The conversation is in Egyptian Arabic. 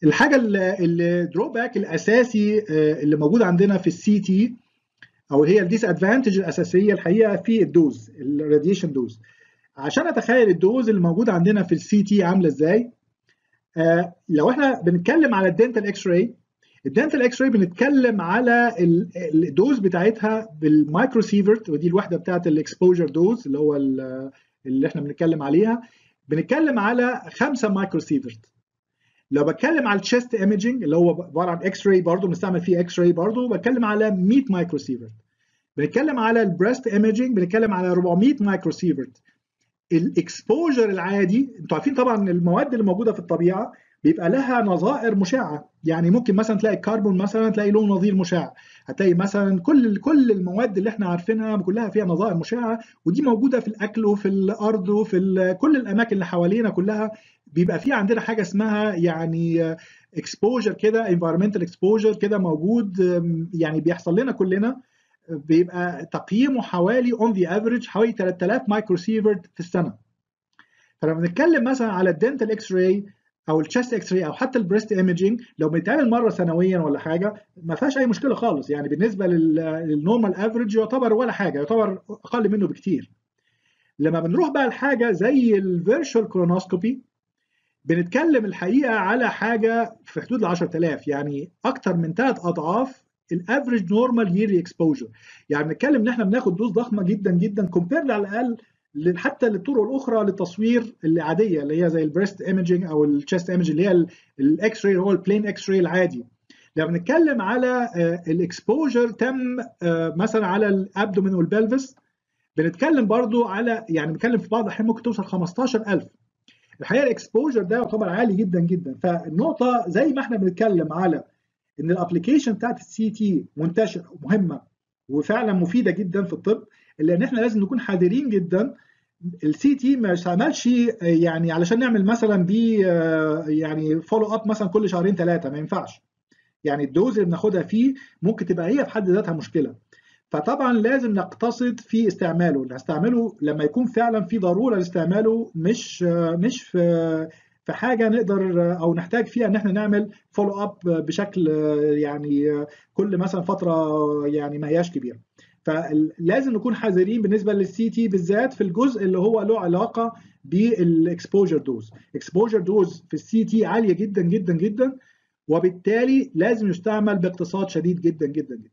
الحاجه الدروباك الاساسي اللي موجود عندنا في السي تي او هي الديس ادفانتج الاساسيه الحقيقه في الدوز الراديشن دوز عشان اتخيل الدوز اللي موجود عندنا في السي تي عامله ازاي آه لو احنا بنتكلم على الدنتال اكس راي الدنتال اكس راي بنتكلم على الدوز بتاعتها بالمايكرو سيفرت ودي الوحده بتاعت الاكسبوجر دوز اللي هو اللي احنا بنتكلم عليها بنتكلم على 5 مايكرو سيفرت لو بتكلم على الشيست ايمجنج اللي هو عباره عن اكس راي برضه بنستعمل فيه اكس راي برضه بتكلم على 100 مايكرو سيفرت بنتكلم على البريست ايمجنج بنتكلم على 400 مايكرو سيفرت الاكسبوجر العادي انتوا عارفين طبعا المواد اللي موجوده في الطبيعه بيبقى لها نظائر مشعه يعني ممكن مثلا تلاقي الكربون مثلا تلاقي له نظير مشع هتلاقي مثلا كل كل المواد اللي احنا عارفينها كلها فيها نظائر مشعه ودي موجوده في الاكل وفي الارض وفي كل الاماكن اللي حوالينا كلها بيبقى في عندنا حاجه اسمها يعني اكسبوجر كده انفايرمنتال اكسبوجر كده موجود يعني بيحصل لنا كلنا بيبقى تقييمه حوالي اون ذا افريج حوالي 3000 مايكرو سيفرت في السنه فلما بنتكلم مثلا على الدنتال اكس راي او الشيست اكس راي او حتى البريست ايمجنج لو بيتعمل مره سنويا ولا حاجه ما فيهاش اي مشكله خالص يعني بالنسبه للنورمال افريج يعتبر ولا حاجه يعتبر اقل منه بكتير لما بنروح بقى لحاجه زي الفيرشوال كولونوسكوبي بنتكلم الحقيقه على حاجه في حدود ال 10000 يعني اكتر من ثلاث اضعاف الافريج نورمال ييرلي اكسبوجر يعني بنتكلم ان احنا بناخد دوز ضخمه جدا جدا كومبير على الاقل حتى للطرق الاخرى للتصوير العاديه اللي هي زي البريست ايمجنج او الشيست ايمج اللي هي الاكس راي هو البلين اكس راي العادي لما بنتكلم على الاكسبوجر تم مثلا على الابدومين والبلفس بنتكلم برضو على يعني بنتكلم في بعض الاحيان ممكن توصل 15000 الحقيقه الاكسبوجر ده يعتبر عالي جدا جدا فالنقطه زي ما احنا بنتكلم على ان الابلكيشن بتاعت السي تي منتشره ومهمه وفعلا مفيده جدا في الطب الا ان احنا لازم نكون حذرين جدا السي تي ما يستعملش يعني علشان نعمل مثلا بيه يعني فولو اب مثلا كل شهرين ثلاثه ما ينفعش يعني الدوز اللي بناخدها فيه ممكن تبقى هي في حد ذاتها مشكله فطبعا لازم نقتصد في استعماله نستعمله لما يكون فعلا في ضروره لاستعماله مش مش في في حاجه نقدر او نحتاج فيها ان احنا نعمل فولو اب بشكل يعني كل مثلا فتره يعني ما هياش كبيره فلازم نكون حذرين بالنسبه للسي تي بالذات في الجزء اللي هو له علاقه بالاكسبوجر دوز اكسبوجر دوز في السي تي عاليه جدا جدا جدا وبالتالي لازم يستعمل باقتصاد شديد جدا جدا جدا